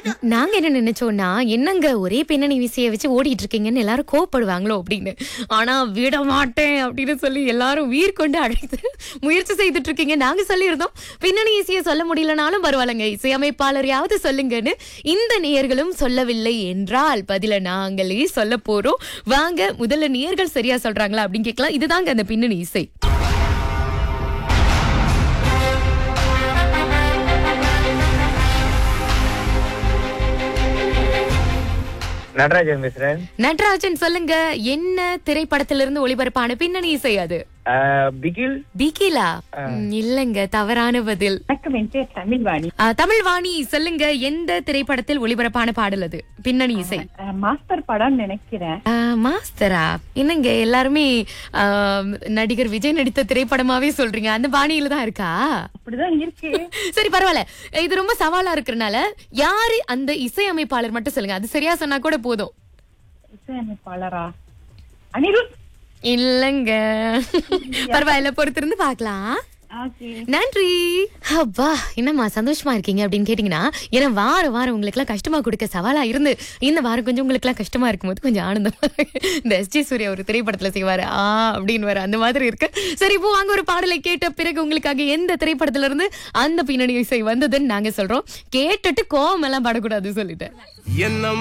நாங்க என்ன நினைச்சோம்னா என்னங்க ஒரே பின்னணி விசைய வச்சு ஓடிட்டு இருக்கீங்கன்னு எல்லாரும் கோவப்படுவாங்களோ அப்படின்னு ஆனா விட மாட்டேன் அப்படின்னு சொல்லி எல்லாரும் உயிர் கொண்டு அழைத்து முயற்சி செய்துட்டு இருக்கீங்க நாங்க சொல்லியிருந்தோம் பின்னணி இசையை சொல்ல முடியலனாலும் பரவாயில்லைங்க இசையமைப்பாளரையாவது சொல்லுங்கன்னு இந்த நேயர்களும் சொல்லவில்லை என்றால் பதில நாங்களே சொல்ல போறோம் வாங்க முதல்ல நேயர்கள் சரியா சொல்றாங்களா அப்படின்னு கேட்கலாம் இதுதாங்க அந்த பின்னணி இசை நடராஜன் பேசுறேன் நடராஜன் சொல்லுங்க என்ன திரைப்படத்திலிருந்து ஒளிபரப்பான பின்னணி இசை அது ஆஹ் பிகில் பிகிலா ம், இல்லங்க தவறான பதில் வணக்கம் என் பேர் தமிழ்வாணி ஆ, தமிழ் வாணி சொல்லுங்க எந்த திரைப்படத்தில் ஒளிபரப்பான பாடல் அது பின்னணி இசை அஹ், மாஸ்டர் படம் நினைக்கிறேன் ஆ, மாஸ்டரா என்னங்க எல்லாருமே ஆ, நடிகர் விஜய் நடித்த திரைப்படமாவே சொல்றீங்க அந்த பாணியில தான் இருக்கா அப்படிதான் இருக்கு சரி பரவாயில்ல இது ரொம்ப சவாலா இருக்கறனால யாரு அந்த இசையமைப்பாளர் மட்டும் சொல்லுங்க அது சரியா சொன்னா கூட போதும் இசையமைப்பாளரா அனிருத் இல்லங்க பரவாயில்ல பொறுத்திருந்து பார்க்கலாம் ஓகே நன்றி அப்பா என்னம்மா சந்தோஷமா இருக்கீங்க அப்படின்னு கேட்டீங்கன்னா ஏன்னா வாரம் வாரம் உங்களுக்கு எல்லாம் கஷ்டமா கொடுக்க சவாலா இருந்து இந்த வாரம் கொஞ்சம் உங்களுக்கு எல்லாம் கஷ்டமா இருக்கும்போது கொஞ்சம் ஆனந்தமா இருக்கு. இந்த எஸ் ஜி சூர்யா ஒரு திரைப்படத்துல செய்வாரு ஆ அப்படின்னு வர அந்த மாதிரி இருக்கு சரி இப்போ வாங்க ஒரு பாடலை கேட்ட பிறகு உங்களுக்காக எந்த திரைப்படத்துல இருந்து அந்த பின்னணி இசை வந்ததுன்னு நாங்க சொல்றோம் கேட்டுட்டு கோவம் எல்லாம் படக்கூடாது சொல்லிட்டேன் என்ன